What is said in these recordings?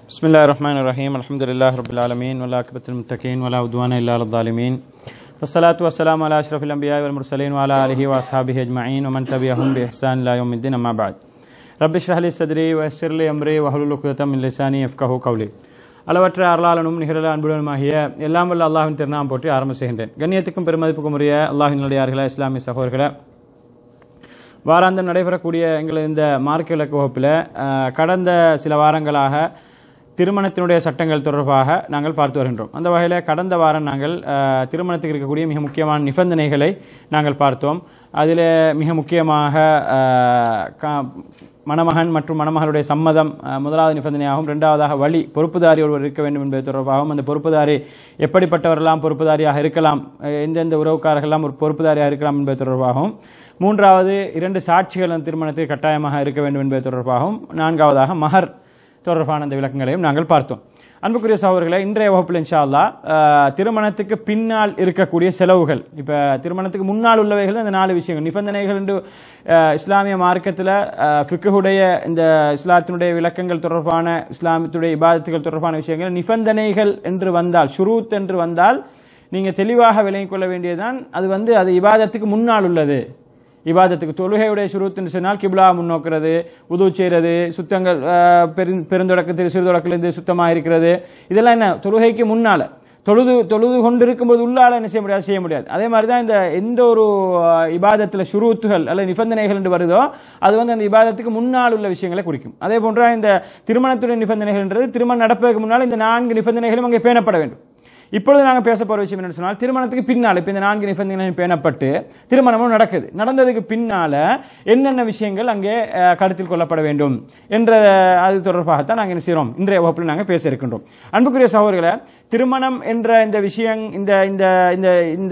بسم الله الرحمن الرحيم الحمد لله رب العالمين والعاقبة للمتقين ولا عدوان إلا على الظالمين والصلاة والسلام على أشرف الأنبياء والمرسلين وعلى آله وأصحابه أجمعين ومن تبعهم بإحسان إلى يوم الدين أما بعد رب اشرح لي صدري ويسر لي أمري واحلل عقدة من لساني يفقهوا قولي அளவற்ற அருளாளனும் நிகழல அன்புடனுமாகிய எல்லாம் வல்ல அல்லாஹ்வின் திருநாமம் போற்றி ஆரம்ப செய்கின்றேன் கண்ணியத்துக்கும் பெருமதிப்புக்கும் உரிய அல்லாஹின் நல்லடியார்களே இஸ்லாமிய சகோதரர்களே வாராந்தம் நடைபெறக்கூடிய எங்களது இந்த மார்க்க விளக்கு வகுப்பில் அஹ், கடந்த சில வாரங்களாக திருமணத்தினுடைய சட்டங்கள் தொடர்பாக நாங்கள் பார்த்து வருகின்றோம் அந்த வகையில் கடந்த வாரம் நாங்கள் அஹ், திருமணத்துக்கு இருக்கக்கூடிய மிக முக்கியமான நிபந்தனைகளை நாங்கள் பார்த்தோம் அதில் மிக முக்கியமாக அஹ், க- மணமகன் மற்றும் மணமகளுடைய சம்மதம் அஹ், முதலாவது நிபந்தனையாகவும் இரண்டாவதாக வழி பொறுப்புதாரி ஒருவர் இருக்க வேண்டும் என்பது தொடர்பாகவும் அந்த பொறுப்புதாரி எப்படிப்பட்டவரெல்லாம் பொறுப்புதாரியாக இருக்கலாம் அஹ், எந்தெந்த உறவுக்காரர்கள்லாம் ஒரு பொறுப்புதாரியாக இருக்கலாம் என்பது தொடர்பாகவும் மூன்றாவது இரண்டு சாட்சிகள் அந்த திருமணத்தில் கட்டாயமாக இருக்க வேண்டும் என்பது தொடர்பாகவும் நான்காவதாக மகர் தொடர்பான அந்த விளக்கங்களையும் நாங்கள் பார்த்தோம் அன்புக்குரிய சகோதரர்களை இன்றைய வகுப்பில் இன்ஷா அல்லாஹ் அஹ், திருமணத்துக்கு பின்னால் இருக்கக்கூடிய செலவுகள் இப்ப திருமணத்துக்கு முன்னால் உள்ளவைகள் இந்த நாலு விஷயங்கள் நிபந்தனைகள் என்று அஹ், இஸ்லாமிய மார்க்கத்தில் ஃபிக்குடைய இந்த இஸ்லாத்தினுடைய விளக்கங்கள் தொடர்பான இஸ்லாமத்துடைய இபாதத்துகள் தொடர்பான விஷயங்கள் நிபந்தனைகள் என்று வந்தால் ஷுரூத் என்று வந்தால் நீங்க தெளிவாக விளங்கிக் கொள்ள வேண்டியதுதான் அது வந்து அது இபாதத்துக்கு முன்னால் உள்ளது இபாதத்துக்கு தொழுகையுடைய சுருத்துன்னு சொன்னால் கிப்லா முன்னோக்கிறது உது செய்கிறது சுத்தங்கள் அஹ், பெரு- பெருந்தொடக்கத்தில் சிறுதொடக்கிலிருந்து சுத்தமாக இருக்கிறது இதெல்லாம் என்ன தொழுகைக்கு முன்னால தொழுது தொழுது கொண்டு இருக்கும்போது உள்ளால என்ன செய்ய முடியாது செய்ய முடியாது அதே மாதிரி தான் இந்த எந்த ஒரு அஹ், இபாதத்துல சுருத்துகள் அல்லது நிபந்தனைகள் என்று வருதோ அது வந்து அந்த இபாதத்துக்கு முன்னால் உள்ள விஷயங்களை குறிக்கும் அதே போன்ற இந்த திருமணத்துடைய நிபந்தனைகள்ன்றது திருமணம் நடப்பதற்கு முன்னால் இந்த நான்கு நிபந்தனைகளும் அங்கே பேணப்பட வேண்டும் இப்பொழுது நாங்கள் பேச போற விஷயம் என்ன சொன்னால் திருமணத்துக்கு பின்னால் இப்ப இந்த நான்கு நிபந்தனைகள் பேணப்பட்டு திருமணமும் நடக்குது நடந்ததுக்கு பின்னால என்னென்ன விஷயங்கள் அங்கே அஹ், கருத்தில் கொள்ளப்பட வேண்டும் என்ற அது தொடர்பாகத்தான் நாங்கள் என்ன செய்கிறோம் இன்றைய வகுப்பில் நாங்கள் பேச இருக்கின்றோம் அன்புக்குரிய சகோதரர்களை திருமணம் என்ற இந்த விஷயம் இந்த இந்த இந்த இந்த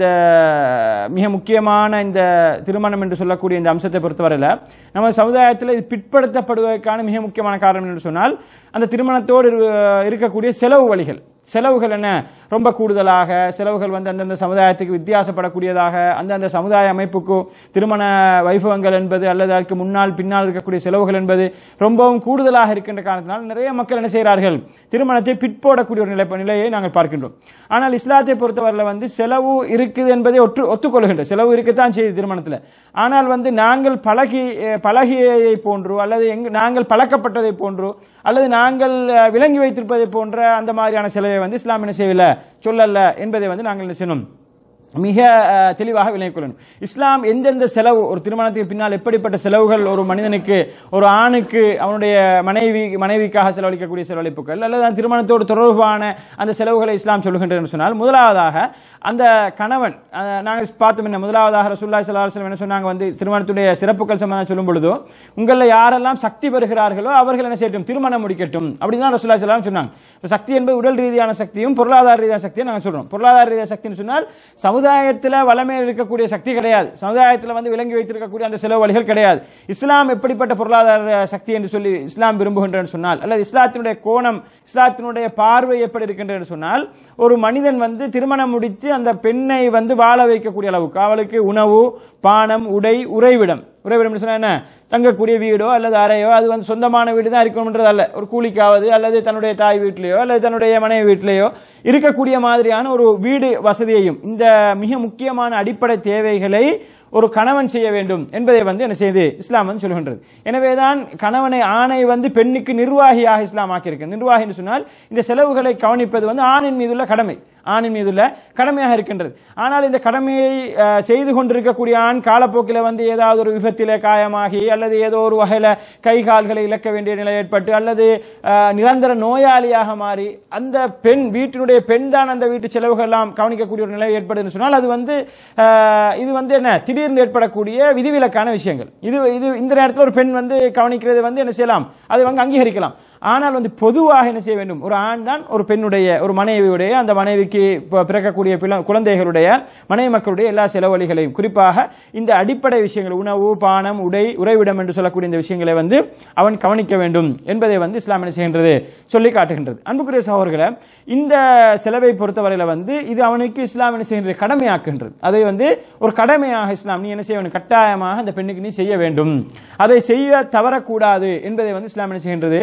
மிக முக்கியமான இந்த திருமணம் என்று சொல்லக்கூடிய இந்த அம்சத்தை பொறுத்தவரையில் நம்ம சமுதாயத்தில் இது பிற்படுத்தப்படுவதற்கான மிக முக்கியமான காரணம் என்று சொன்னால் அந்த திருமணத்தோடு இரு- இருக்கக்கூடிய செலவு வழிகள் செலவுகள் என்ன ரொம்ப கூடுதலாக செலவுகள் வந்து அந்தந்த சமுதாயத்துக்கு வித்தியாசப்படக்கூடியதாக அந்தந்த சமுதாய அமைப்புக்கு திருமண வைபவங்கள் என்பது அல்லது அதற்கு முன்னால் பின்னால் இருக்கக்கூடிய செலவுகள் என்பது ரொம்பவும் கூடுதலாக இருக்கின்ற காரணத்தினால் நிறைய மக்கள் என்ன செய்கிறார்கள் திருமணத்தை பிற்போடக்கூடிய ஒரு நிலை நிலையை நாங்கள் பார்க்கின்றோம் ஆனால் இஸ்லாத்தை பொறுத்தவரையில் வந்து செலவு இருக்குது என்பதை ஒற்று ஒத்துக்கொள்கின்ற செலவு இருக்கத்தான் செய்யுது திருமணத்தில் ஆனால் வந்து நாங்கள் பழகி அஹ், பழகியதை போன்று அல்லது எங்க நாங்கள் பழக்கப்பட்டதை போன்று அல்லது நாங்கள் அஹ், விளங்கி வைத்திருப்பதை போன்ற அந்த மாதிரியான செலவை வந்து இஸ்லாம் என்ன செய்யவில்லை சொல்லல என்பதை வந்து நாங்கள் என்ன செய்யணும் மிக அஹ், தெளிவாக விளங்கிக் கொள்ளணும் இஸ்லாம் எந்தெந்த செலவு ஒரு திருமணத்துக்கு பின்னால் எப்படிப்பட்ட செலவுகள் ஒரு மனிதனுக்கு ஒரு ஆணுக்கு அவனுடைய மனைவி மனைவிக்காக செலவழிக்கக்கூடிய செலவழிப்புகள் அல்லது அந்த திருமணத்தோடு தொடர்பான அந்த செலவுகளை இஸ்லாம் சொல்லுகின்றது என்று சொன்னால் முதலாவதாக அந்த கணவன் அஹ், நாங்கள் பார்த்தோம் என்ன முதலாவதாக ரசூல்லா ஸல்லல்லாஹு அலைஹி வஸல்லம் என்ன சொன்னாங்க வந்து திருமணத்துடைய சிறப்புகள் சம்பந்தம் சொல்லும் பொழுதோ உங்களில் யாரெல்லாம் சக்தி பெறுகிறார்களோ அவர்கள் என்ன செய்யட்டும் திருமணம் முடிக்கட்டும் அப்படின்னு தான் ரசூல்லா ஸல்லல்லாஹு அலைஹி வஸல்லம் சொன்னாங்க இப்ப சக்தி என்பது உடல் ரீதியான சக்தியும் பொருளாதார ரீதியான சக்தியும் நாங்கள் சொல்றோம் பொருளாதார ரீதியான சக்தின்னு சொன்னால் சமுதாயத்தில் வளமையில் இருக்கக்கூடிய சக்தி கிடையாது சமுதாயத்தில் வந்து விளங்கி வைத்திருக்கக்கூடிய அந்த செலவு வழிகள் கிடையாது இஸ்லாம் எப்படிப்பட்ட பொருளாதார சக்தி என்று சொல்லி இஸ்லாம் விரும்புகின்றன்னு சொன்னால் அல்லது இஸ்லாத்தினுடைய கோணம் இஸ்லாத்தினுடைய பார்வை எப்படி இருக்கின்றது சொன்னால் ஒரு மனிதன் வந்து திருமணம் முடித்து அந்த பெண்ணை வந்து வாழ வைக்கக்கூடிய அளவுக்கு அவளுக்கு உணவு பானம் உடை உறைவிடம் உறைவிடம் என்று சொன்னா என்ன தங்கக்கூடிய வீடோ அல்லது அறையோ அது வந்து சொந்தமான வீடு தான் இருக்கணும்ன்றது அல்ல ஒரு கூலிக்காவது அல்லது தன்னுடைய தாய் வீட்டிலேயோ அல்லது தன்னுடைய மனைவி வீட்டிலேயோ இருக்கக்கூடிய மாதிரியான ஒரு வீடு வசதியையும் இந்த மிக முக்கியமான அடிப்படை தேவைகளை ஒரு கணவன் செய்ய வேண்டும் என்பதை வந்து என்ன செய்து இஸ்லாம் வந்து சொல்கின்றது எனவேதான் கணவனை ஆணை வந்து பெண்ணுக்கு நிர்வாகியாக இஸ்லாம் ஆக்கியிருக்கு நிர்வாகி என்று சொன்னால் இந்த செலவுகளை கவனிப்பது வந்து ஆணின் மீதுள்ள கடமை ஆணின் மீதுள்ள கடமையாக இருக்கின்றது ஆனால் இந்த கடமையை அஹ், செய்து கொண்டிருக்கக்கூடிய ஆண் காலப்போக்கில் வந்து ஏதாவது ஒரு விபத்திலே காயமாகி அல்லது ஏதோ ஒரு வகையில் கை கால்களை இழக்க வேண்டிய நிலை ஏற்பட்டு அல்லது அஹ், நிரந்தர நோயாளியாக மாறி அந்த பெண் வீட்டினுடைய பெண் தான் அந்த வீட்டு செலவுகள் எல்லாம் கவனிக்கக்கூடிய ஒரு நிலை ஏற்படுதுன்னு சொன்னால் அது வந்து அஹ், இது வந்து என்ன திடீர்னு ஏற்படக்கூடிய விதிவிலக்கான விஷயங்கள் இது இது இந்த நேரத்தில் ஒரு பெண் வந்து கவனிக்கிறது வந்து என்ன செய்யலாம் அதை வந்து அங்கீகரிக்கலாம் ஆனால் வந்து பொதுவாக என்ன செய்ய வேண்டும் ஒரு ஆண் தான் ஒரு பெண்ணுடைய ஒரு மனைவியுடைய அந்த மனைவிக்கு ப- பிறக்கக்கூடிய பிள- குழந்தைகளுடைய மனைவி மக்களுடைய எல்லா செலவழிகளையும் குறிப்பாக இந்த அடிப்படை விஷயங்கள் உணவு பானம் உடை உறைவிடம் என்று சொல்லக்கூடிய இந்த விஷயங்களை வந்து அவன் கவனிக்க வேண்டும் என்பதை வந்து இஸ்லாம் என்ன செய்கின்றது சொல்லி காட்டுகின்றது அன்புக்குரிய சகோதரர்களை இந்த செலவை பொறுத்தவரையில வந்து இது அவனுக்கு இஸ்லாம் என்ன செய்கின்றது கடமையாக்குகின்றது அதை வந்து ஒரு கடமையாக இஸ்லாம் நீ என்ன செய்ய வேண்டும் கட்டாயமாக அந்த பெண்ணுக்கு நீ செய்ய வேண்டும் அதை செய்ய தவறக்கூடாது என்பதை வந்து இஸ்லாம் என்ன செய்கின்றது எங்களுக்கு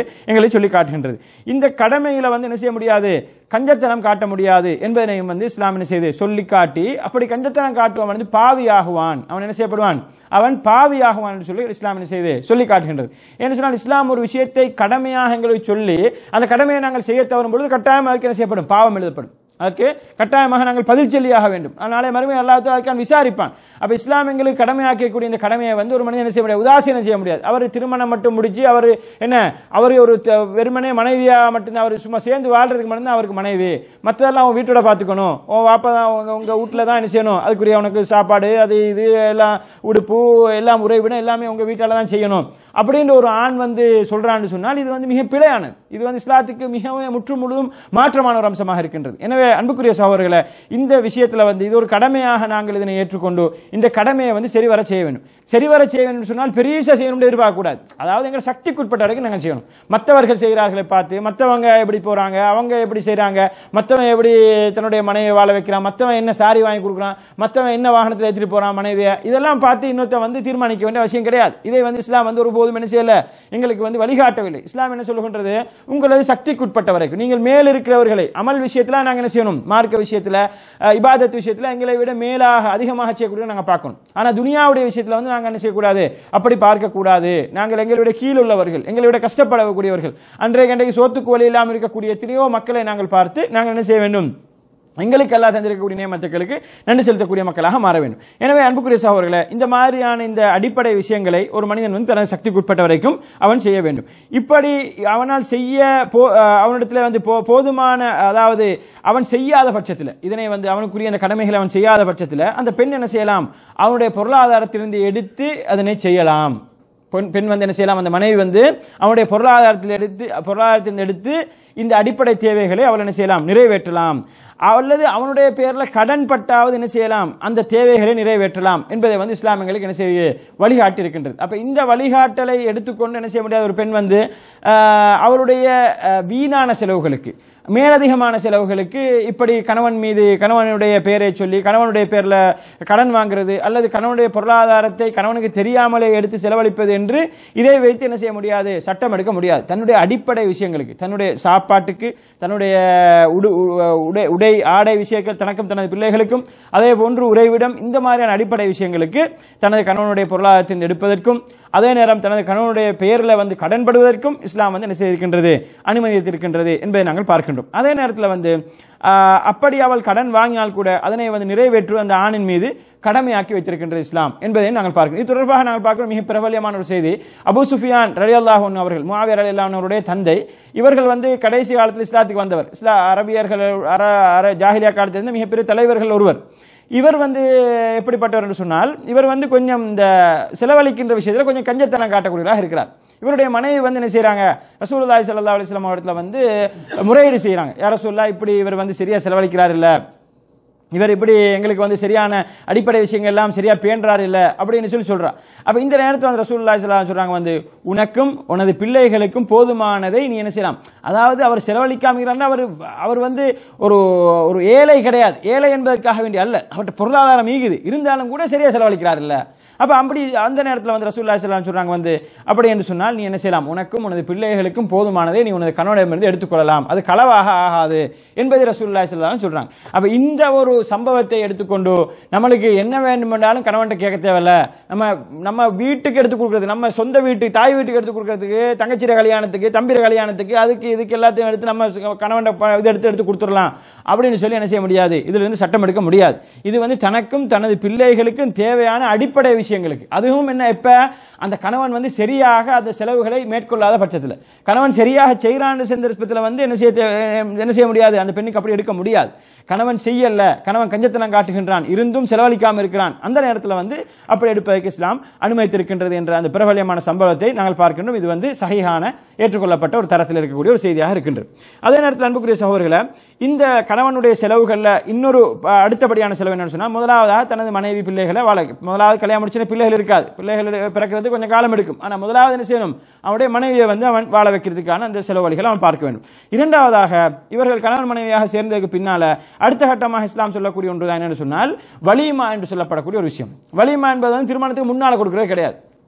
கடமைகளை சொல்லி காட்டுகின்றது இந்த கடமைகளை வந்து என்ன செய்ய முடியாது கஞ்சத்தனம் காட்ட முடியாது என்பதனையும் வந்து இஸ்லாம் என்ன செய்து சொல்லி காட்டி அப்படி கஞ்சத்தனம் காட்டுவன் வந்து பாவியாகுவான் அவன் என்ன செய்யப்படுவான் அவன் பாவியாகுவான் என்று சொல்லி இஸ்லாம் என்ன செய்து சொல்லி காட்டுகின்றது ஏன்னு சொன்னால் இஸ்லாம் ஒரு விஷயத்தை கடமையாக எங்களுக்கு சொல்லி அந்த கடமையை நாங்கள் செய்ய தவறும் பொழுது கட்டாயம் அதற்கு என்ன செய்யப்படும் பாவம் எழுதப்படும் அதுக்கு கட்டாயமாக நாங்கள் பதில் சொல்லியாக வேண்டும் அதனாலே மறுமை அல்லாஹ் அதுக்கான விசாரிப்பான் அப்ப இஸ்லாம் எங்களுக்கு கடமையாக்கக்கூடிய இந்த கடமையை வந்து ஒரு மனிதன் என்ன செய்ய முடியாது உதாசீனம் செய்ய முடியாது அவர் திருமணம் மட்டும் முடிச்சு அவர் என்ன அவர் ஒரு த- வெறுமனே மனைவியா மட்டும்தான் அவர் சும்மா சேர்ந்து வாழ்றதுக்கு மட்டும்தான் அவருக்கு மனைவி மற்றதெல்லாம் அவன் வீட்டோட பார்த்துக்கணும் உன் வாப்பா தான் உங்க- உங்க வீட்டில் தான் என்ன செய்யணும் அதுக்குரிய உனக்கு சாப்பாடு அது இது எல்லாம் உடுப்பு எல்லாம் உறைவிடம் எல்லாமே உங்க வீட்டால தான் செய்யணும் அப்படின்ற ஒரு ஆண் வந்து சொல்றான்னு சொன்னால் இது வந்து மிக பிழையானது இது வந்து இஸ்லாத்துக்கு மிகவும் முற்று முழுதும் மாற்றமான ஒரு அம்சமாக இருக்கின்றது எனவே அன்புக்குரிய சகோதரர்களை இந்த விஷயத்துல வந்து இது ஒரு கடமையாக நாங்கள் இதனை ஏற்றுக்கொண்டு இந்த கடமையை வந்து சரிவர செய்ய வேண்டும் சரிவர செய்ய வேண்டும் சொன்னால் பெரியசா செய்யணும் எதிர்பார்க்க கூடாது அதாவது எங்கள் சக்திக்குட்பட்ட வரைக்கும் நாங்கள் செய்யணும் மற்றவர்கள் செய்கிறார்களை பார்த்து மற்றவங்க எப்படி போறாங்க அவங்க எப்படி செய்றாங்க மற்றவன் எப்படி தன்னுடைய மனைவியை வாழ வைக்கிறான் மற்றவன் என்ன சாரி வாங்கி கொடுக்குறான் மற்றவன் என்ன வாகனத்தில் ஏற்றிட்டு போறான் மனைவியை இதெல்லாம் பார்த்து இன்னொருத்தன் வந்து தீர்மானிக்க வேண்டிய அவசியம் கிடையாது இதை வந்து இஸ்லாம் வந்து ஒருபோதும் என்ன செய்யல எங்களுக்கு வந்து வழிகாட்டவில்லை இஸ்லாம் என்ன சொல்லுகின்றது உங்களது சக்திக்குட்பட்ட வரைக்கும் நீங்கள் மேல் இருக்கிறவர்களை அமல் விஷயத்துல நாங்க என்ன செய்யணும் மார்க்க விஷயத்துல அஹ், இபாதத் விஷயத்துல எங்களை விட மேலாக அதிகமாக செய்யக்கூடிய நாங்க பார்க்கணும் ஆனா துனியாவுடைய விஷயத்துல வந்து நாங்க என்ன செய்யக்கூடாது அப்படி பார்க்க கூடாது நாங்கள் எங்களுடைய கீழ் உள்ளவர்கள் எங்களை விட கஷ்டப்படக்கூடியவர்கள் அன்றைய கண்டைக்கு சோத்துக்கு வழி இல்லாமல் இருக்கக்கூடிய எத்தனையோ மக்களை நாங்கள் பார்த்து நாங்கள் என்ன செய்ய வேண்டும் எங்களுக்கு அல்லாஹ் தந்திருக்கக்கூடிய நியமத்துக்களுக்கு நன்றி செலுத்தக்கூடிய மக்களாக மாற வேண்டும் எனவே அன்புக்குரிய சகோதரர்களே இந்த மாதிரியான இந்த அடிப்படை விஷயங்களை ஒரு மனிதன் வந்து தனது சக்திக்குட்பட்ட வரைக்கும் அவன் செய்ய வேண்டும் இப்படி அவனால் செய்ய போ- அஹ் அவனிடத்தில் வந்து போ- போதுமான அதாவது அவன் செய்யாத பட்சத்தில் இதனை வந்து அவனுக்குரிய அந்த கடமைகளை அவன் செய்யாத பட்சத்தில் அந்த பெண் என்ன செய்யலாம் அவனுடைய பொருளாதாரத்திலிருந்து எடுத்து அதனை செய்யலாம் பெண் பெண் வந்து என்ன செய்யலாம் அந்த மனைவி வந்து அவனுடைய பொருளாதாரத்தில் எடுத்து பொருளாதாரத்தில் எடுத்து இந்த அடிப்படை தேவைகளை அவள் என்ன செய்யலாம் நிறைவேற்றலாம் அல்லது அவனுடைய பேர்ல கடன் பட்டாவது என்ன செய்யலாம் அந்த தேவைகளை நிறைவேற்றலாம் என்பதை வந்து இஸ்லாமியங்களுக்கு என்ன செய்ய வழிகாட்டி இருக்கின்றது அப்ப இந்த வழிகாட்டலை எடுத்துக்கொண்டு என்ன செய்ய முடியாத ஒரு பெண் வந்து ஆஹ், அவருடைய ஆஹ், வீணான செலவுகளுக்கு மேலதிகமான செலவுகளுக்கு இப்படி கணவன் மீது கணவனுடைய பெயரை சொல்லி கணவனுடைய பேர்ல கடன் வாங்குறது அல்லது கணவனுடைய பொருளாதாரத்தை கணவனுக்கு தெரியாமலே எடுத்து செலவழிப்பது என்று இதை வைத்து என்ன செய்ய முடியாது சட்டம் எடுக்க முடியாது தன்னுடைய அடிப்படை விஷயங்களுக்கு தன்னுடைய சாப்பாட்டுக்கு தன்னுடைய உடு உ- உடை உடை ஆடை விஷயங்கள் தனக்கும் தனது பிள்ளைகளுக்கும் அதே போன்று உறைவிடம் இந்த மாதிரியான அடிப்படை விஷயங்களுக்கு தனது கணவனுடைய பொருளாதாரத்தை எடுப்பதற்கும் அதே நேரம் தனது கணவனுடைய பெயரில் வந்து கடன்படுவதற்கும் இஸ்லாம் வந்து என்ன செய்திருக்கின்றது அனுமதித்திருக்கின்றது என்பதை நாங்கள் பார்க்கின்றோம் அதே நேரத்தில் வந்து ஆஹ், அப்படி அவள் கடன் வாங்கினால் கூட அதனை வந்து நிறைவேற்று அந்த ஆணின் மீது கடமையாக்கி வைத்திருக்கின்றது இஸ்லாம் என்பதை நாங்கள் பார்க்கிறோம் இது தொடர்பாக நாங்கள் பார்க்கிறோம் மிக பிரபல்யமான ஒரு செய்தி அபு சுஃபியான் ரலி அல்லாஹன் அவர்கள் முஆவியர் ரலி அவருடைய தந்தை இவர்கள் வந்து கடைசி காலத்தில் இஸ்லாத்துக்கு வந்தவர் இஸ்லா அரபியர்கள் அர அர ஜாஹிலியா காலத்திலிருந்து மிகப்பெரிய தலைவர்கள் ஒருவர் இவர் வந்து எப்படிப்பட்டவர் என்று சொன்னால் இவர் வந்து கொஞ்சம் இந்த செலவழிக்கின்ற விஷயத்தில் கொஞ்சம் கஞ்சத்தனம் காட்டக்கூடியவராக இருக்கிறார் இவருடைய மனைவி வந்து என்ன செய்றாங்க ரசூலுல்லாஹி ஸல்லல்லாஹு அலைஹி வஸல்லம் அவர்களை வந்து முறையீடு செய்றாங்க யார சொல்லா இப்படி இவர் வந்து சரியா செலவழிக்கிறார் இல்ல இவர் இப்படி எங்களுக்கு வந்து சரியான அடிப்படை விஷயங்கள் எல்லாம் சரியா பேன்றார் இல்ல அப்படின்னு சொல்லி சொல்றா அப்ப இந்த நேரத்தில் வந்து ரசூலுல்லாஹி ஸல்லல்லாஹு அலைஹி வஸல்லம் சொல்றாங்க வந்து உனக்கும் உனது பிள்ளைகளுக்கும் போதுமானதை நீ என்ன செய்யலாம் அதாவது அவர் செலவழிக்காம அவர் அவர் வந்து ஒரு ஒரு ஏழை கிடையாது ஏழை என்பதற்காக வேண்டிய அல்ல அவர்கிட்ட பொருளாதாரம் ஈகுது இருந்தாலும் கூட சரியா செலவழிக்கிறார் இல்ல அப்ப அப்படி அந்த நேரத்தில் வந்து ரசூல்லா ஸல்லல்லாஹு சொல்றாங்க வந்து அப்படி என்று சொன்னால் நீ என்ன செய்யலாம் உனக்கும் உனது பிள்ளைகளுக்கும் போதுமானதை நீ உனது கணவனிடமிருந்து எடுத்துக்கொள்ளலாம் அது களவாக ஆகாது என்பதை ரசூல்லா ஸல்லல்லாஹு சொல்றாங்க அப்ப இந்த ஒரு சம்பவத்தை எடுத்துக்கொண்டு நம்மளுக்கு என்ன வேண்டுமென்றாலும் கணவன்கிட்ட கேட்க தேவையில்ல நம்ம நம்ம வீட்டுக்கு எடுத்து கொடுக்கறது நம்ம சொந்த வீட்டுக்கு தாய் வீட்டுக்கு எடுத்து கொடுக்கறதுக்கு தங்கச்சிர கல்யாணத்துக்கு தம்பிர கல்யாணத்துக்கு அதுக்கு இதுக்கு எல்லாத்தையும் எடுத்து நம்ம கணவன் இது எடுத்து எடுத்து கொடுத்துடலாம் அப்படின்னு சொல்லி என்ன செய்ய முடியாது இதுல இருந்து சட்டம் எடுக்க முடியாது இது வந்து தனக்கும் தனது பிள்ளைகளுக்கும் தேவையான அடிப்படை விஷயங்களுக்கு அதுவும் என்ன இப்ப அந்த கணவன் வந்து சரியாக அந்த செலவுகளை மேற்கொள்ளாத பட்சத்தில் கணவன் சரியாக செய்கிறான் சந்தர்ப்பத்தில் வந்து என்ன செய்ய தே- என்ன செய்ய முடியாது அந்த பெண்ணுக்கு அப்படி எடுக்க முடியாது கணவன் செய்யல கணவன் கஞ்சத்தனம் காட்டுகின்றான் இருந்தும் செலவழிக்காம இருக்கிறான் அந்த நேரத்தில் வந்து அப்படி எடுப்பதற்கு இஸ்லாம் அனுமதித்திருக்கின்றது என்ற அந்த பிரபல்யமான சம்பவத்தை நாங்கள் பார்க்கின்றோம் இது வந்து சகிஹான ஏற்றுக்கொள்ளப்பட்ட ஒரு தரத்தில் இருக்கக்கூடிய ஒரு செய்தியாக இருக்கின்றது அதே நேரத்தில் அன்புக்குரிய சகோதரர்களை இந்த கணவனுடைய செலவுகள்ல இன்னொரு அஹ், அடுத்தபடியான செலவு என்னன்னு சொன்னா முதலாவதாக தனது மனைவி பிள்ளைகளை வாழ முதலாவது கல்யாணம் முடிச்சுன்னா பிள்ளைகள் இருக்காது பிள்ளைகள் பிறக்கிறது கொஞ்சம் காலம் எடுக்கும் ஆனா முதலாவது என்ன செய்யணும் அவனுடைய மனைவியை வந்து அவன் வாழ வைக்கிறதுக்கான அந்த செலவழிகளை அவன் பார்க்க வேண்டும் இரண்டாவதாக இவர்கள் கணவன் மனைவியாக சேர்ந்ததுக்கு பின்னால அடுத்த கட்டமாக இஸ்லாம் சொல்லக்கூடிய ஒன்று தான் என்னன்னு சொன்னால் வலிமா என்று சொல்லப்படக்கூடிய ஒரு விஷயம் வலிமா என்பது வந்து திருமணத்துக்கு முன்னால கொடுக்கிறது கிடையாது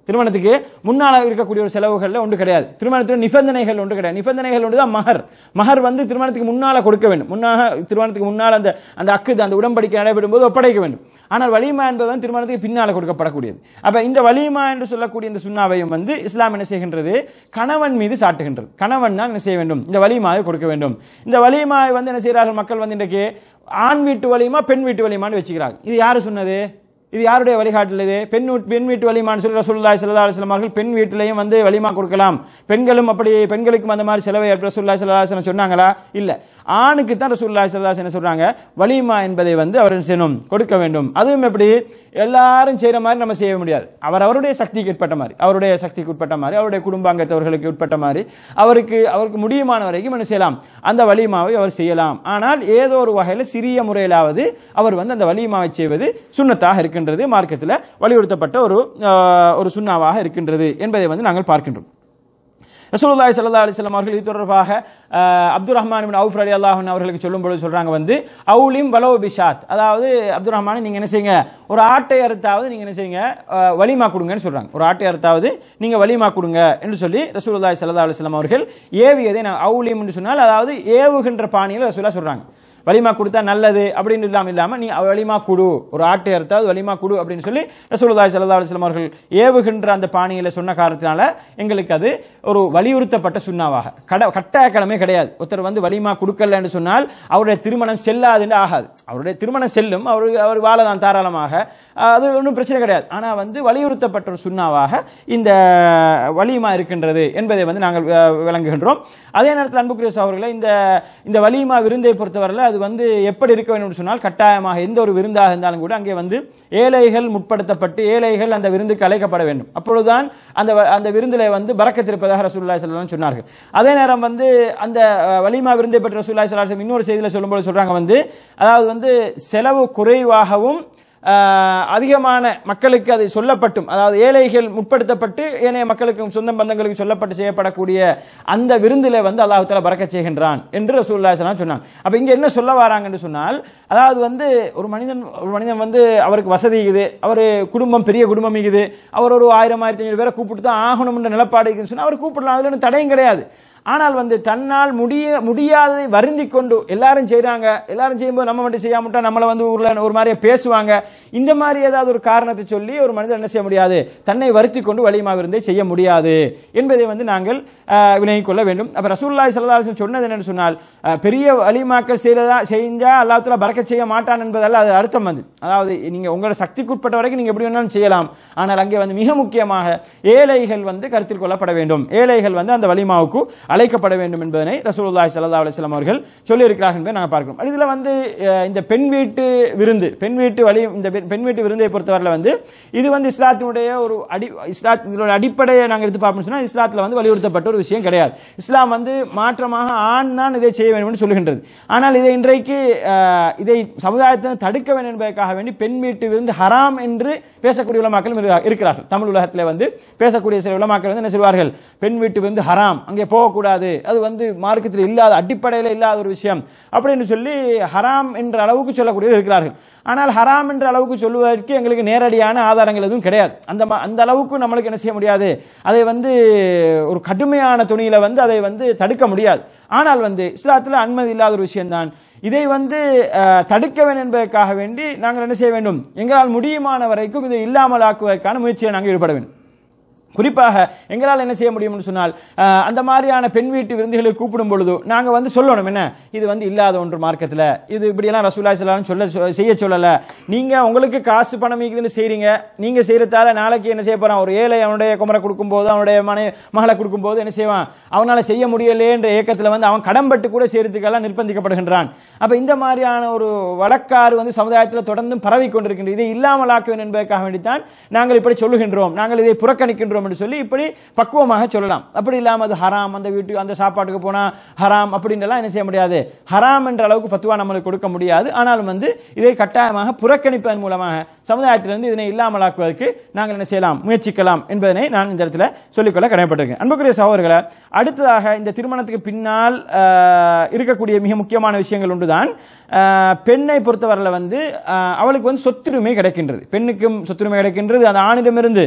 திருமணத்துக்கு முன்னால இருக்கக்கூடிய ஒரு செலவுகள்ல ஒன்று கிடையாது திருமணத்தில் நிபந்தனைகள் ஒன்று கிடையாது நிபந்தனைகள் ஒன்று தான் மகர் மகர் வந்து திருமணத்துக்கு முன்னால கொடுக்க வேண்டும் முன்னாக திருமணத்துக்கு முன்னால் அந்த அந்த அக்கு அந்த உடன்படிக்கை நடைபெறும் போது ஒப்படைக்க வேண்டும் ஆனால் வலிமா என்பது வந்து திருமணத்துக்கு பின்னால கொடுக்கப்படக்கூடியது அப்ப இந்த வலிமா என்று சொல்லக்கூடிய இந்த சுண்ணாவையும் வந்து இஸ்லாம் என்ன செய்கின்றது கணவன் மீது சாட்டுகின்றது கணவன் தான் என்ன செய்ய வேண்டும் இந்த வலிமாவை கொடுக்க வேண்டும் இந்த வலிமாவை வந்து என்ன செய்கிறார்கள் மக்கள் வந்து இன்றைக்கு ஆண் வீட்டு வலிமா பெண் வீட்டு வலிமான்னு வச்சுக்கிறாங்க இது யாரு சொன்னது இது யாருடைய வழிகாட்டல் இது பெண் வீட்டு- பெண் வீட்டு வலிமான்னு சொல்லி ரசூலுல்லாஹி ஸல்லல்லாஹு அலைஹி வஸல்லம் அவர்கள் பெண் வீட்டிலையும் வந்து வலிமா கொடுக்கலாம் பெண்களும் அப்படி பெண்களுக்கும் அந்த மாதிரி செலவை ரசூலுல்லாஹி ஸல்லல்லாஹு அலைஹி வஸல்லம் சொன்னாங்களா இல்ல ஆணுக்கு தான் ரசூலுல்லாஹி ஸல்லல்லாஹு அலைஹி வஸல்லம் என்ன சொல்றாங்க வலிமா என்பதை வந்து அவர் என்ன செய்யணும் கொடுக்க வேண்டும் அதுவும் எப்படி எல்லாரும் செய்யற மாதிரி நம்ம செய்ய முடியாது அவர் அவருடைய சக்திக்கு உட்பட்ட மாதிரி அவருடைய சக்திக்கு உட்பட்ட மாதிரி அவருடைய குடும்பாங்கத்தவர்களுக்கு உட்பட்ட மாதிரி அவருக்கு அவருக்கு முடியுமான வரைக்கும் என்ன செய்யலாம் அந்த வலிமாவை அவர் செய்யலாம் ஆனால் ஏதோ ஒரு வகையில் சிறிய முறையிலாவது அவர் வந்து அந்த வலிமாவை செய்வது சுண்ணத்தாக இருக்கின்றது மார்க்கத்தில் வலியுறுத்தப்பட்ட ஒரு ஆஹ், ஒரு சுண்ணாவாக இருக்கின்றது என்பதை வந்து நாங்கள் பார்க்கின்றோம் ரசூலுல்லாஹி ஸல்லல்லாஹு அலைஹி வஸல்லம் அவர்கள் இது தொடர்பாக அஹ், அப்துர் ரஹ்மான் இப்னு அவுஃப் ரலியல்லாஹு அன்ஹு அவர்களுக்கு சொல்லும்போது சொல்றாங்க வந்து அவுலிம் வலவு பிஷாத் அதாவது அப்துர் ரஹ்மான் நீங்க என்ன செய்யுங்க ஒரு ஆட்டை அறுத்தாவது நீங்க என்ன செய்யுங்க அஹ், வலிமா கொடுங்கன்னு சொல்றாங்க ஒரு ஆட்டை அறுத்தாவது நீங்க வலிமா கொடுங்க என்று சொல்லி ரசூலுல்லாஹி ஸல்லல்லாஹு அலைஹி வஸல்லம் அவர்கள் ஏவியதை நான் அவுலிம் என்று சொன்னால் அதாவது ஏவுகின்ற பாணியில் ரசூலா சொல்றாங்க வலிமா கொடுத்தா நல்லது அப்படின்னு இல்லாம இல்லாம நீ வலிமா குடு ஒரு ஆட்டை அறுத்தாவது வலிமா குடு அப்படின்னு சொல்லி ரசூலுல்லாஹி ஸல்லல்லாஹு அலைஹி வஸல்லம் அவர்கள் ஏவுகின்ற அந்த பாணியில சொன்ன காரணத்தினால எங்களுக்கு அது ஒரு வலியுறுத்தப்பட்ட சுண்ணாவாக கட கட்டாய கடமை கிடையாது ஒருத்தர் வந்து வலிமா கொடுக்கலன்னு சொன்னால் அவருடைய திருமணம் செல்லாதுன்னு ஆகாது அவருடைய திருமணம் செல்லும் அவர் அவர் வாழலாம் தாராளமாக அஹ், அது ஒன்றும் பிரச்சனை கிடையாது ஆனா வந்து வலியுறுத்தப்பட்ட ஒரு சுண்ணாவாக இந்த வலிமா இருக்கின்றது என்பதை வந்து நாங்கள் அஹ், விளங்குகின்றோம் அதே நேரத்தில் அன்புக்குரிய அவர்களை இந்த இந்த வலிமா விருந்தை பொறுத்தவரையில் அது வந்து எப்படி இருக்க வேண்டும் என்று சொன்னால் கட்டாயமாக எந்த ஒரு விருந்தாக இருந்தாலும் கூட அங்கே வந்து ஏழைகள் முற்படுத்தப்பட்டு ஏழைகள் அந்த விருந்துக்கு அழைக்கப்பட வேண்டும் அப்பொழுதுதான் அந்த வ- அந்த விருந்திலே வந்து பறக்கத்திருப்பதாக ரசூலுல்லாஹி ஸல்லல்லாஹு அலைஹி வஸல்லம் சொன்னார்கள் அதே நேரம் வந்து அந்த அஹ், வலிமா விருந்தை பற்றி ரசூலுல்லாஹி ஸல்லல்லாஹு அலைஹி வஸல்லம் இன்னொரு செய்தியில சொல்லும்போது சொல்றாங்க வந்து அதாவது வந்து செலவு குறைவாகவும் ஆஹ், அதிகமான மக்களுக்கு அது சொல்லப்பட்டும் அதாவது ஏழைகள் முற்படுத்தப்பட்டு ஏனைய மக்களுக்கும் சொந்த பந்தங்களுக்கு சொல்லப்பட்டு செய்யப்படக்கூடிய அந்த விருந்தில வந்து அல்லாஹ் தஆலா பறக்க செய்கின்றான் என்று ரசூலுல்லாஹி ஸல்லல்லாஹு அலைஹி வஸல்லம் சொன்னாங்க அப்ப இங்க என்ன சொல்ல வராங்கன்னு சொன்னால் அதாவது வந்து ஒரு மனிதன் ஒரு மனிதன் வந்து அவருக்கு வசதி இருக்குது அவர் குடும்பம் பெரிய குடும்பம் இருக்குது அவர் ஒரு ஆயிரம் ஆயிரத்தி ஐநூறு பேரை கூப்பிட்டு தான் ஆகணும்ன்ற நிலப்பாடு இருக்குன்னு சொன்னா அவர் கூப்பிடலாம் அதுல ஒண்ணும் தடையும் கிடையாது ஆனால் வந்து தன்னால் முடிய முடியாததை வருந்தி கொண்டு எல்லாரும் செய்றாங்க எல்லாரும் செய்யும்போது நம்ம மட்டும் செய்யாமட்டா நம்மளை வந்து ஊர்ல ஒரு மாதிரியே பேசுவாங்க இந்த மாதிரி ஏதாவது ஒரு காரணத்தை சொல்லி ஒரு மனிதர் என்ன செய்ய முடியாது தன்னை வருத்தி கொண்டு வலிமா விருந்தை செய்ய முடியாது என்பதை வந்து நாங்கள் ஆஹ், விலகிக் கொள்ள வேண்டும் அப்ப ரசூலுல்லாஹி ஸல்லல்லாஹு அலைஹி வஸல்லம் சொன்னது என்னன்னு சொன்னால் ஆஹ், பெரிய வலிமாக்கள் செய்யறதா செஞ்சா அல்லாஹ் தஆலா பறக்கச் செய்ய மாட்டான் என்பதல்ல அது அர்த்தம் வந்து அதாவது நீங்க உங்களோட சக்திக்குட்பட்ட வரைக்கும் நீங்க எப்படி வேணாலும் செய்யலாம் ஆனால் அங்கே வந்து மிக முக்கியமாக ஏழைகள் வந்து கருத்தில் கொள்ளப்பட வேண்டும் ஏழைகள் வந்து அந்த வலிமாவுக்கு அழைக்கப்பட வேண்டும் என்பதனை ரசூலுல்லாஹி ஸல்லல்லாஹு அலைஹி வஸல்லம் அவர்கள் சொல்லி இருக்கிறார்கள் என்பதை நாங்கள் பார்க்கிறோம் இதுல வந்து அஹ், இந்த பெண் வீட்டு விருந்து பெண் வீட்டு வழி இந்த பெண் பெண் வீட்டு விருந்தை பொறுத்தவரையில வந்து இது வந்து இஸ்லாத்தினுடைய ஒரு அடி இஸ்லாத் இதோட அடிப்படையை நாங்கள் எடுத்து பார்ப்போம் சொன்னா இஸ்லாத்துல வந்து வலியுறுத்தப்பட்ட ஒரு விஷயம் கிடையாது இஸ்லாம் வந்து மாற்றமாக ஆண் தான் இதை செய்ய வேண்டும் என்று சொல்லுகின்றது ஆனால் இதை இன்றைக்கு அஹ், இதை சமுதாயத்தை தடுக்க வேண்டும் என்பதற்காக வேண்டி பெண் வீட்டு விருந்து ஹராம் என்று பேசக்கூடிய உலமாக்களும் இருக்கிறா- இருக்கிறார்கள் தமிழ் உலகத்தில் வந்து பேசக்கூடிய சில உலமாக்கள் வந்து என்ன சொல்வார்கள் பெண் வீட்டு விருந்து ஹராம் அங்கே போகக்கூடாது அது வந்து மார்க்கத்தில் இல்லாத அடிப்படையில் இல்லாத ஒரு விஷயம் அப்படின்னு சொல்லி ஹராம் என்ற அளவுக்கு சொல்லக்கூடியவர் இருக்கிறார்கள் ஆனால் ஹராம் என்ற அளவுக்கு சொல்லுவதற்கு எங்களுக்கு நேரடியான ஆதாரங்கள் எதுவும் கிடையாது அந்த ம- அந்த அளவுக்கு நம்மளுக்கு என்ன செய்ய முடியாது அதை வந்து ஒரு கடுமையான துணியில வந்து அதை வந்து தடுக்க முடியாது ஆனால் வந்து இஸ்லாத்தில் அனுமதி இல்லாத ஒரு விஷயம்தான் இதை வந்து அஹ், தடுக்க வேண்டும் என்பதற்காக வேண்டி நாங்கள் என்ன செய்ய வேண்டும் எங்களால் முடியுமான வரைக்கும் இதை இல்லாமல் ஆக்குவதற்கான முயற்சியை நாங்கள் ஈடுபட வேண்டும் குறிப்பாக எங்களால் என்ன செய்ய முடியும்னு சொன்னால் அஹ், அந்த மாதிரியான பெண் வீட்டு விருந்துகளை கூப்பிடும் பொழுது நாங்க வந்து சொல்லணும் என்ன இது வந்து இல்லாத ஒன்று மார்க்கத்தில் இது இப்படியெல்லாம் ரசூலாய் சொல்லாம் சொல்ல சொ- செய்ய சொல்லல நீங்க உங்களுக்கு காசு பணம் இருக்குதுன்னு செய்றீங்க நீங்க செய்யறதால நாளைக்கு என்ன செய்ய போறான் ஒரு ஏழை அவனுடைய குமரை கொடுக்கும் போது அவனுடைய மனை மகளை கொடுக்கும் போது என்ன செய்வான் அவனால செய்ய முடியலே என்ற ஏக்கத்துல வந்து அவன் கடன்பட்டு கூட செய்யறதுக்கெல்லாம் நிர்பந்திக்கப்படுகின்றான் அப்ப இந்த மாதிரியான ஒரு வழக்காறு வந்து சமுதாயத்தில் தொடர்ந்தும் பரவி கொண்டிருக்கின்றது இதை இல்லாமல் ஆக்க வேண்டும் என்பதற்காக வேண்டித்தான் நாங்கள் இப்படி சொல்லுகின்றோம் நாங்கள் இதை புறக்கணிக்கின்றோம் என்று சொல்லி இப்படி பக்குவமாக சொல்லலாம் அப்படி இல்லாம அது ஹராம் அந்த வீட்டுக்கு அந்த சாப்பாட்டுக்கு போனா ஹராம் அப்படின்றலாம் என்ன செய்ய முடியாது ஹராம் என்ற அளவுக்கு பத்துவா நம்மளுக்கு கொடுக்க முடியாது ஆனாலும் வந்து இதை கட்டாயமாக புறக்கணிப்பதன் மூலமாக சமுதாயத்திலிருந்து இதனை இல்லாமலாக்குவதற்கு நாங்கள் என்ன செய்யலாம் முயற்சிக்கலாம் என்பதனை நான் இந்த இடத்துல சொல்லிக்கொள்ள கடமைப்பட்டிருக்கேன் அன்புக்குரிய சகோதரர்களை அடுத்ததாக இந்த திருமணத்துக்கு பின்னால் ஆஹ், இருக்கக்கூடிய மிக முக்கியமான விஷயங்கள் ஒன்றுதான் ஆஹ், பெண்ணை பொறுத்தவரையில் வந்து ஆஹ், அவளுக்கு வந்து சொத்துரிமை கிடைக்கின்றது பெண்ணுக்கும் சொத்துரிமை கிடைக்கின்றது அந்த ஆணிடமிருந்து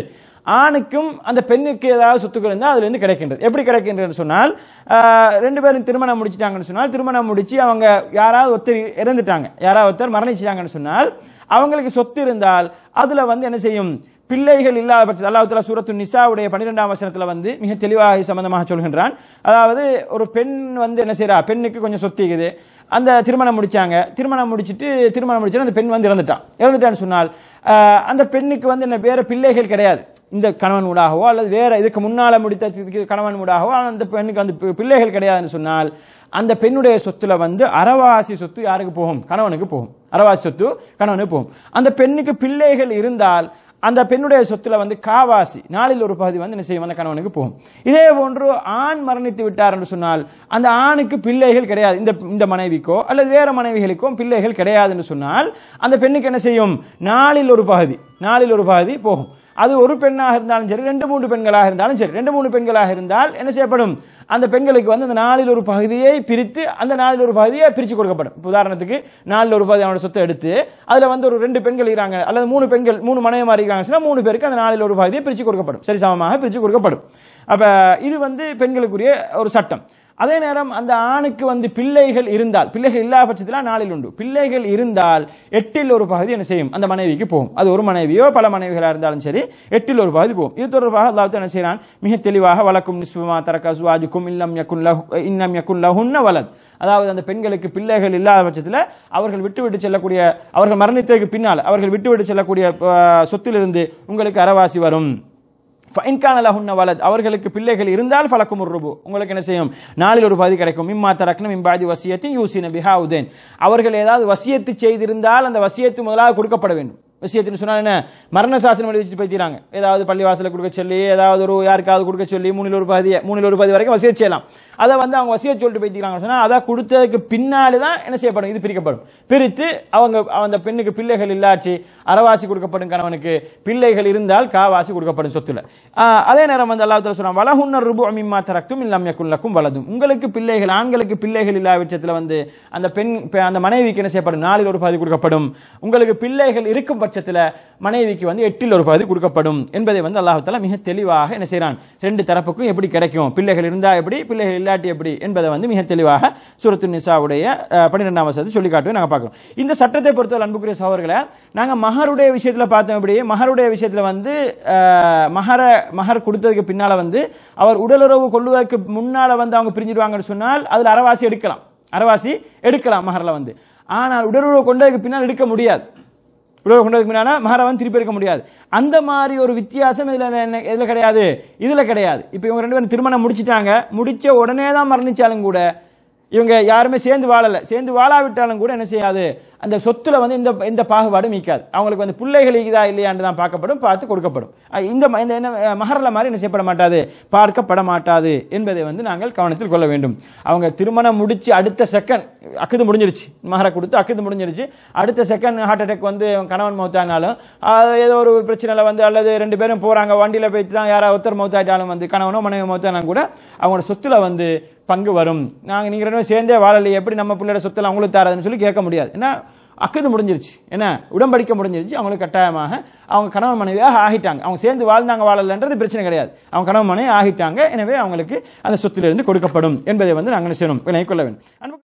ஆணுக்கும் அந்த பெண்ணுக்கு ஏதாவது சொத்துக்கள் இருந்தால் அதுல இருந்து கிடைக்கின்றது எப்படி கிடைக்கின்றது சொன்னால் ஆஹ், ரெண்டு பேரும் திருமணம் முடிச்சிட்டாங்கன்னு சொன்னால் திருமணம் முடிச்சு அவங்க யாராவது ஒருத்தர் இறந்துட்டாங்க யாராவது ஒருத்தர் மரணிச்சிட்டாங்கன்னு சொன்னால் அவங்களுக்கு சொத்து இருந்தால் அதுல வந்து என்ன செய்யும் பிள்ளைகள் இல்லாத பட்சத்தில் அல்லாஹ் தஆலா சூரத்து நிசாவுடைய பன்னிரெண்டாம் வசனத்துல வந்து மிக தெளிவாக இது சம்பந்தமாக சொல்கின்றான் அதாவது ஒரு பெண் வந்து என்ன செய்றா பெண்ணுக்கு கொஞ்சம் சொத்து இருக்குது அந்த திருமணம் முடிச்சாங்க திருமணம் முடிச்சிட்டு திருமணம் முடிச்சுட்டு அந்த பெண் வந்து இறந்துட்டான் இறந்துட்டான்னு சொன்னால் ஆஹ், அந்த பெண்ணுக்கு வந்து என்ன வேற பிள்ளைகள் கிடையாது இந்த கணவன் ஊடாகவோ அல்லது வேற இதுக்கு முன்னால முடித்த இதுக்கு கணவன் ஊடாகவோ அந்த பெண்ணுக்கு வந்து பி- பிள்ளைகள் கிடையாதுன்னு சொன்னால் அந்த பெண்ணுடைய சொத்துல வந்து அறவாசி சொத்து யாருக்கு போகும் கணவனுக்கு போகும் அறவாசி சொத்து கணவனுக்கு போகும் அந்த பெண்ணுக்கு பிள்ளைகள் இருந்தால் அந்த பெண்ணுடைய சொத்துல வந்து காவாசி நாளில் ஒரு பகுதி வந்து என்ன செய்யும் அந்த கணவனுக்கு போகும் இதே போன்று ஆண் மரணித்து விட்டார் என்று சொன்னால் அந்த ஆணுக்கு பிள்ளைகள் கிடையாது இந்த இந்த மனைவிக்கோ அல்லது வேற மனைவிகளுக்கோ பிள்ளைகள் கிடையாது என்று சொன்னால் அந்த பெண்ணுக்கு என்ன செய்யும் நாளில் ஒரு பகுதி நாளில் ஒரு பகுதி போகும் அது ஒரு பெண்ணாக இருந்தாலும் சரி ரெண்டு மூன்று பெண்களாக இருந்தாலும் சரி ரெண்டு மூணு பெண்களாக இருந்தால் என்ன செய்யப்படும் அந்த பெண்களுக்கு வந்து அந்த நாளில் ஒரு பகுதியை பிரித்து அந்த நாளில் ஒரு பகுதியை பிரித்து கொடுக்கப்படும் இப்ப உதாரணத்துக்கு நாளில் ஒரு பகுதி அவனோட சொத்தை எடுத்து அதுல வந்து ஒரு ரெண்டு பெண்கள் இருக்காங்க அல்லது மூணு பெண்கள் மூணு மனைவி இருக்காங்கன்னா மூணு பேருக்கு அந்த நாளில் ஒரு பகுதியை பிரித்து கொடுக்கப்படும் சரி சமமாக பிரித்து கொடுக்கப்படும் அப்ப இது வந்து பெண்களுக்குரிய ஒரு சட்டம் அதே நேரம் அந்த ஆணுக்கு வந்து பிள்ளைகள் இருந்தால் பிள்ளைகள் இல்லாத பட்சத்தில் நாளில் உண்டு பிள்ளைகள் இருந்தால் எட்டில் ஒரு பகுதி என்ன செய்யும் அந்த மனைவிக்கு போகும் அது ஒரு மனைவியோ பல மனைவிகளா இருந்தாலும் சரி எட்டில் ஒரு பகுதி போகும் இது தொடர்பாக அல்லாஹ் என்ன செய்யறான் மிக தெளிவாக வழக்கும் நிஸ்வமா தரக்க சுவாஜுக்கும் இல்லம் யக்குன் லஹு இன்னம் யக்குன் லஹுன்ன வலத் அதாவது அந்த பெண்களுக்கு பிள்ளைகள் இல்லாத பட்சத்தில் அவர்கள் விட்டு விட்டு செல்லக்கூடிய அவர்கள் மரணித்ததுக்கு பின்னால் அவர்கள் விட்டு விட்டு செல்லக்கூடிய அஹ், சொத்திலிருந்து உங்களுக்கு அறவாசி வரும் ஃபைன்கான லஹுன்ன வலத் அவர்களுக்கு பிள்ளைகள் இருந்தால் ஃபலக்கும் ரூபு உங்களுக்கு என்ன செய்யும் நாளில் ஒரு பகுதி கிடைக்கும் மிம்மா தரக்னம் இம்பாதி வசியத்தின் யூசின பிஹா உதேன் அவர்கள் ஏதாவது வசியத்து செய்திருந்தால் அந்த வசியத்து முதலாக கொடுக்கப்பட வேண்டும் வசியத்துன்னு சொன்னா என்ன மரண சாசனம் எழுதி வச்சுட்டு போய்த்திராங்க ஏதாவது பள்ளிவாசல கொடுக்க சொல்லி ஏதாவது ஒரு யாருக்காவது கொடுக்க சொல்லி மூணில் ஒரு பகுதி மூணில் ஒரு பகுதி வரைக்கும் வசியத் செய்யலாம் அதை வந்து அவங்க வசியத் சொல்லிட்டு போய்த்திராங்க சொன்னா அதை கொடுத்ததுக்கு பின்னாடி தான் என்ன செய்யப்படும் இது பிரிக்கப்படும் பிரித்து அவங்க அந்த பெண்ணுக்கு பிள்ளைகள் இல்லாச்சு அறவாசி கொடுக்கப்படும் கணவனுக்கு பிள்ளைகள் இருந்தால் காவாசி கொடுக்கப்படும் சொத்துல ஆஹ் அதே நேரம் வந்து அல்லாஹ் தஆலா சொல்றான் வலஹுன்ன ருபு மிம்மா தரக்தும் இல்லம் யக்குன் லக்கும் வலதும் உங்களுக்கு பிள்ளைகள் ஆண்களுக்கு பிள்ளைகள் இல்லாத பட்சத்தில் வந்து அந்த பெண் பெ- அந்த மனைவிக்கு என்ன செய்யப்படும் நாளில் ஒரு பகுதி கொடுக்கப்படும் உங்களுக்கு பிள்ளைகள் இருக்கும் பட்சத்தில் மனைவிக்கு வந்து எட்டில் ஒரு பகுதி கொடுக்கப்படும் என்பதை வந்து அல்லாஹ் தஆலா மிக தெளிவாக என்ன செய்றான் ரெண்டு தரப்புக்கும் எப்படி கிடைக்கும் பிள்ளைகள் இருந்தா எப்படி பிள்ளைகள் இல்லாட்டி எப்படி என்பதை வந்து மிக தெளிவாக சூரத்து நிசாவுடைய அஹ், பன்னிரெண்டாம் வசதி சொல்லி காட்டுவோம் நாங்க பார்க்கிறோம் இந்த சட்டத்தை பொறுத்தவரை அன்புக்குரிய சகோதரர்களை நாங்க மகருடைய விஷயத்துல பார்த்தோம் எப்படி மகருடைய விஷயத்துல வந்து அஹ், மகர மகர் கொடுத்ததுக்கு பின்னால வந்து அவர் உடலுறவு கொள்வதற்கு முன்னால வந்து அவங்க பிரிஞ்சிடுவாங்கன்னு சொன்னால் அதுல அறவாசி எடுக்கலாம் அறவாசி எடுக்கலாம் மகர்ல வந்து ஆனால் உடலுறவு கொண்டதுக்கு பின்னால் எடுக்க முடியாது உடலுறவு கொண்டதுக்கு பின்னால மகரை வந்து திருப்பி எடுக்க முடியாது அந்த மாதிரி ஒரு வித்தியாசம் இதுல என்ன- இதுல கிடையாது இதுல கிடையாது இப்போ இவங்க ரெண்டு பேரும் திருமணம் முடிச்சிட்டாங்க முடிச்ச உடனே தான் மரணிச்சாலும் கூட இவங்க யாருமே சேர்ந்து வாழல சேர்ந்து வாழாவிட்டாலும் கூட என்ன செய்யாது அந்த சொத்துல வந்து இந்த இந்த பாகுபாடு மீக்காது அவங்களுக்கு வந்து பிள்ளைகள் இருக்குதா இல்லையான்னு தான் பார்க்கப்படும் பார்த்து கொடுக்கப்படும் அஹ் இந்த ம- இந்த என்ன அஹ் மகர்ல மாதிரி என்ன செய்யப்பட மாட்டாது பார்க்கப்பட மாட்டாது என்பதை வந்து நாங்கள் கவனத்தில் கொள்ள வேண்டும் அவங்க திருமணம் முடிச்சு அடுத்த செகண்ட் அக்குது முடிஞ்சிருச்சு மகரை கொடுத்து அக்குது முடிஞ்சிருச்சு அடுத்த செகண்ட் ஹார்ட் அட்டாக் வந்து கணவன் மௌத்தானாலும் அது ஏதோ ஒரு பிரச்சனைல வந்து அல்லது ரெண்டு பேரும் போறாங்க வண்டியில போயிட்டு தான் யாராவது ஒருத்தர் மௌத்தாயிட்டாலும் வந்து கணவனோ மனைவி மௌத்தானாலும் கூட அவங்களோட சொத்துல வந்து பங்கு வரும் நாங்க நீங்க ரெண்டு பேரும் சேர்ந்தே வாழலையே எப்படி நம்ம பிள்ளையோட சொத்துல அவங்களுக்கு தாராதுன்னு சொல்லி கேட்க முடியாது ஏன்னா அக்குது முடிஞ்சிருச்சு என்ன உடம்படிக்க முடிஞ்சிருச்சு அவங்களுக்கு கட்டாயமாக அவங்க கணவன் மனைவியாக ஆகிட்டாங்க அவங்க சேர்ந்து வாழ்ந்தாங்க வாழலன்றது பிரச்சனை கிடையாது அவங்க கணவன் மனைவி ஆகிட்டாங்க எனவே அவங்களுக்கு அந்த சொத்திலிருந்து கொடுக்கப்படும் என்பதை வந்து நாங்கள் என்ன செய்யணும் விலை கொள்ள வேண்டும் அன்பு